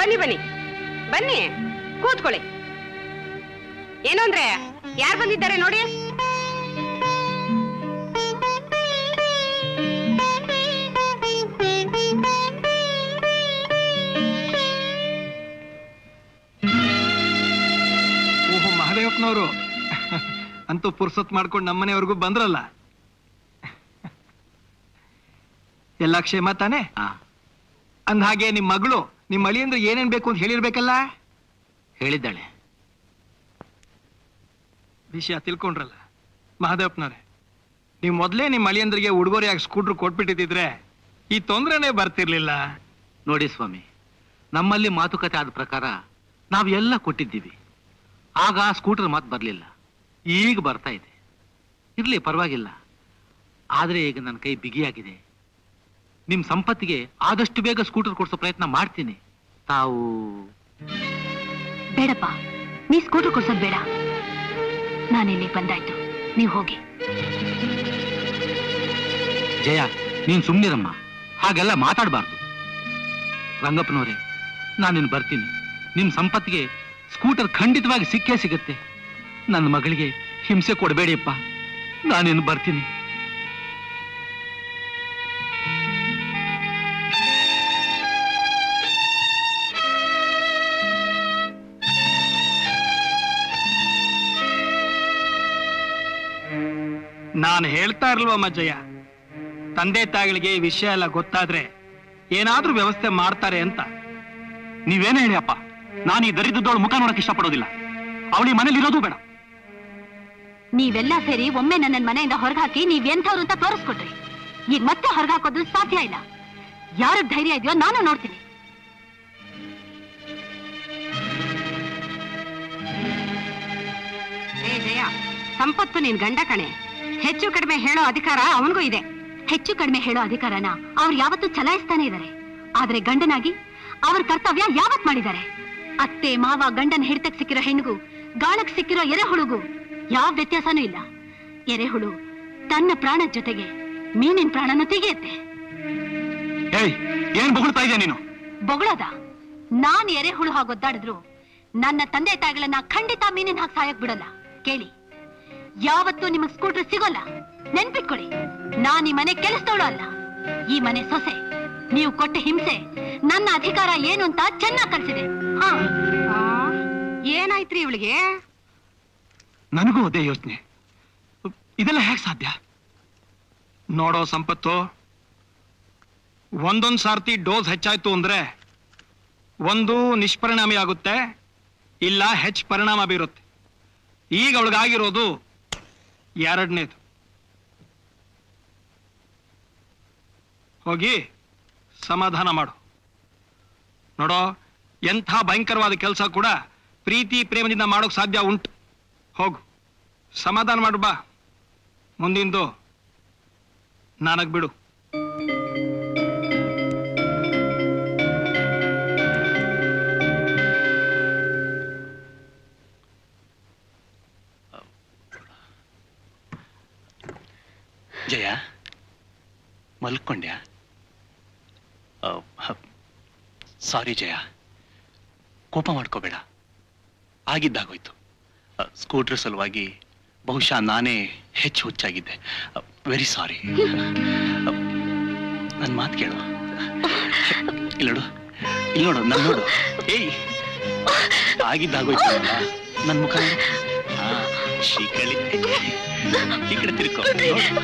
ಬನ್ನಿ ಬನ್ನಿ ಬನ್ನಿ ಕೂತ್ಕೊಳ್ಳಿ ಏನು ಅಂದ್ರೆ ಯಾರು ಬಂದಿದ್ದಾರೆ ನೋಡಿ ಓಹೋ ಮಹದೇವಪ್ಪನವರು ಅಂತೂ ಪುರ್ಸೊತ್ ಮಾಡ್ಕೊಂಡು ನಮ್ಮನೆವರೆಗೂ ಬಂದ್ರಲ್ಲ ಎಲ್ಲ ಕ್ಷೇಮ ತಾನೆ ಅಂದ ಹಾಗೆ ನಿಮ್ ಮಗಳು ನಿಮ್ ಅಳಿಯಂದ್ರೆ ಏನೇನ್ ಬೇಕು ಅಂತ ಹೇಳಿರ್ಬೇಕಲ್ಲ ಹೇಳಿದ್ದಾಳೆ ವಿಷಯ ತಿಳ್ಕೊಂಡ್ರಲ್ಲ ಮಹದೇವಪ್ಪನವ್ರೆ ನೀವು ಮೊದಲೇ ನಿಮ್ಮ ಅಳಿಯಂದ್ರಿಗೆ ಉಡುಗೊರೆಯಾಗಿ ಸ್ಕೂಟ್ರ್ ಕೊಟ್ಬಿಟ್ಟಿದ್ರೆ ಈ ತೊಂದರೆನೇ ಬರ್ತಿರ್ಲಿಲ್ಲ ನೋಡಿ ಸ್ವಾಮಿ ನಮ್ಮಲ್ಲಿ ಮಾತುಕತೆ ಆದ ಪ್ರಕಾರ ನಾವು ಎಲ್ಲ ಕೊಟ್ಟಿದ್ದೀವಿ ಆಗ ಸ್ಕೂಟರ್ ಮಾತು ಬರಲಿಲ್ಲ ಈಗ ಬರ್ತಾ ಇದೆ ಇರ್ಲಿ ಪರವಾಗಿಲ್ಲ ಆದರೆ ಈಗ ನನ್ನ ಕೈ ಬಿಗಿಯಾಗಿದೆ ನಿಮ್ಮ ಸಂಪತ್ತಿಗೆ ಆದಷ್ಟು ಬೇಗ ಸ್ಕೂಟರ್ ಕೊಡಿಸೋ ಪ್ರಯತ್ನ ಮಾಡ್ತೀನಿ ತಾವು ಬೇಡಪ್ಪ ನೀ ಸ್ಕೂಟರ್ ಕೊಡ್ಸೋದ್ ಬೇಡ ನಾನಿಲ್ಲಿ ಬಂದಾಯ್ತು ನೀವು ಹೋಗಿ ಜಯ ನೀನು ಸುಮ್ಮನಿರಮ್ಮ ಹಾಗೆಲ್ಲ ಮಾತಾಡಬಾರ್ದು ರಂಗಪ್ಪನವರೇ ನಾನಿನ್ನು ಬರ್ತೀನಿ ನಿಮ್ಮ ಸಂಪತ್ತಿಗೆ ಸ್ಕೂಟರ್ ಖಂಡಿತವಾಗಿ ಸಿಕ್ಕೇ ಸಿಗುತ್ತೆ ನನ್ನ ಮಗಳಿಗೆ ಹಿಂಸೆ ಕೊಡಬೇಡಿಯಪ್ಪ ನಾನಿನ್ನು ಬರ್ತೀನಿ ನಾನು ಹೇಳ್ತಾ ಇರ್ಲ್ವಮ್ಮ ಜಯ ತಂದೆ ತಾಯಿಗಳಿಗೆ ಈ ವಿಷಯ ಎಲ್ಲ ಗೊತ್ತಾದ್ರೆ ಏನಾದ್ರೂ ವ್ಯವಸ್ಥೆ ಮಾಡ್ತಾರೆ ಅಂತ ನೀವೇನೇ ಹೇಳಿ ಅಪ್ಪ ನಾನು ಈ ದರಿದ್ರದವಳು ಮುಖ ನೋಡಕ್ ಇಷ್ಟಪಡೋದಿಲ್ಲ ಅವಳಿ ಮನೇಲಿ ಇರೋದು ಬೇಡ ನೀವೆಲ್ಲ ಸೇರಿ ಒಮ್ಮೆ ನನ್ನ ಮನೆಯಿಂದ ಹೊರಗೆ ಹಾಕಿ ನೀವ್ ಎಂಥವ್ರು ಅಂತ ತೋರಿಸ್ಕೊಟ್ರಿ ಈಗ ಮತ್ತೆ ಹೊರಗೆ ಹಾಕೋದು ಸಾಧ್ಯ ಇಲ್ಲ ಯಾರ ಧೈರ್ಯ ಇದೆಯೋ ನಾನು ನೋಡ್ತೀನಿ ಏ ಜಯ ಸಂಪತ್ತು ನಿನ್ ಗಂಡ ಕಣೆ ಹೆಚ್ಚು ಕಡಿಮೆ ಹೇಳೋ ಅಧಿಕಾರ ಅವನಿಗೂ ಇದೆ ಹೆಚ್ಚು ಕಡಿಮೆ ಹೇಳೋ ಅಧಿಕಾರನ ಅವ್ರು ಯಾವತ್ತೂ ಚಲಾಯಿಸ್ತಾನೆ ಇದ್ದಾರೆ ಆದ್ರೆ ಗಂಡನಾಗಿ ಅವ್ರ ಕರ್ತವ್ಯ ಯಾವತ್ ಮಾಡಿದ್ದಾರೆ ಅತ್ತೆ ಮಾವ ಗಂಡನ ಹಿಡಿತಕ್ ಸಿಕ್ಕಿರೋ ಹೆಣ್ಣಿಗೂ ಗಾಳಕ್ ಸಿಕ್ಕಿರೋ ಎರೆಹುಳುಗೂ ಯಾವ ವ್ಯತ್ಯಾಸನೂ ಇಲ್ಲ ಎರೆಹುಳು ತನ್ನ ಪ್ರಾಣದ ಜೊತೆಗೆ ಮೀನಿನ ಪ್ರಾಣನ ತೆಗೆಯುತ್ತೆ ಏಯ್ ಏನ್ ಬೊಗಳ್ತಾ ಇದೆಯಾ ನೀನು ಬೊಗಳದ ನಾನ್ ಎರೆಹುಳು ಹಾಗೆ ಒದ್ದಾಡಿದ್ರು ನನ್ನ ತಂದೆ ತಾಯಿಗಳನ್ನ ಖಂಡಿತ ಮೀನಿನ ಹಾಕಿ ಸಾಯಕ್ ಬಿಡಲ್ಲ ಕೇಳಿ ಯಾವತ್ತೂ ನಿಮಗ್ ಸ್ಕೂಟರ್ ಸಿಗೋಲ್ಲ ನೆನ್ಪಿಟ್ಕೊಳ್ಳಿ ನಾನ್ ಈ ಮನೆ ಕೆಲಸದವಳು ಅಲ್ಲ ಈ ಮನೆ ಸೊಸೆ ನೀವು ಕೊಟ್ಟ ಹಿಂಸೆ ನನ್ನ ಅಧಿಕಾರ ಏನು ಅಂತ ಚೆನ್ನಾಗ್ ಕಲ್ಸಿದೆ ಹಾ ಆ, ಏನಾಯ್ತ್ರಿ ಇವಳಿಗೆ ನನಗೂ ಅದೇ ಯೋಚನೆ ಇದೆಲ್ಲ ಹೇಗೆ ಸಾಧ್ಯ ನೋಡೋ ಸಂಪತ್ತು ಒಂದೊಂದ್ ಸಾರ್ತಿ ಡೋಸ್ ಹೆಚ್ಚಾಯ್ತು ಅಂದ್ರೆ ಒಂದು ನಿಷ್ಪರಿಣಾಮಿ ಆಗುತ್ತೆ ಇಲ್ಲ ಹೆಚ್ಚು ಪರಿಣಾಮ ಬೀರುತ್ತೆ ಈಗ ಅವಳಿಗಾಗಿರೋದು ಎರಡನೇದು ಹೋಗಿ ಸಮಾಧಾನ ಮಾಡು ನೋಡೋ ಎಂಥ ಭಯಂಕರವಾದ ಕೆಲಸ ಕೂಡ ಪ್ರೀತಿ ಪ್ರೇಮದಿಂದ ಮಾಡೋಕ್ ಸಾಧ್ಯ ಉಂಟು ಹೋಗು ಸಮಾಧಾನ ಮಾಡು ಬಾ ಮುಂದಿಂದು ನನಗ್ ಬಿಡು ಜಯ ಮಲ್ಕೊಂಡ್ಯಾ ಸಾರಿ ಜಯ ಕೋಪ ಮಾಡ್ಕೋಬೇಡ ಆಗಿದ್ದಾಗೋಯ್ತು ಸ್ಕೂಟ್ರ್ ಸಲುವಾಗಿ ಬಹುಶಃ ನಾನೇ ಹೆಚ್ಚು ಹುಚ್ಚಾಗಿದ್ದೆ ವೆರಿ ಸಾರಿ ನನ್ನ ಮಾತು ಕೇಳು ಇಲ್ಲೋಡು ಇಲ್ಲಿ ನೋಡು ನನ್ನ ನೋಡು ಏಯ್ ಆಗಿದ್ದಾಗೋಯ್ತು ನನ್ನ ಮುಖ ನೋಡು. ಆ, ಶೀಕಳಿ ಈ ಕಡೆ ತಿರ್ಕೊ ನೋಡು.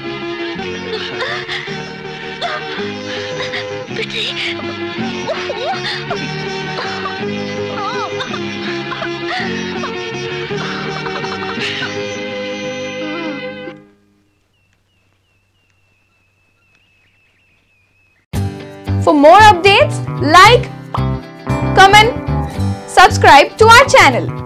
For more updates, like, comment, subscribe to our channel.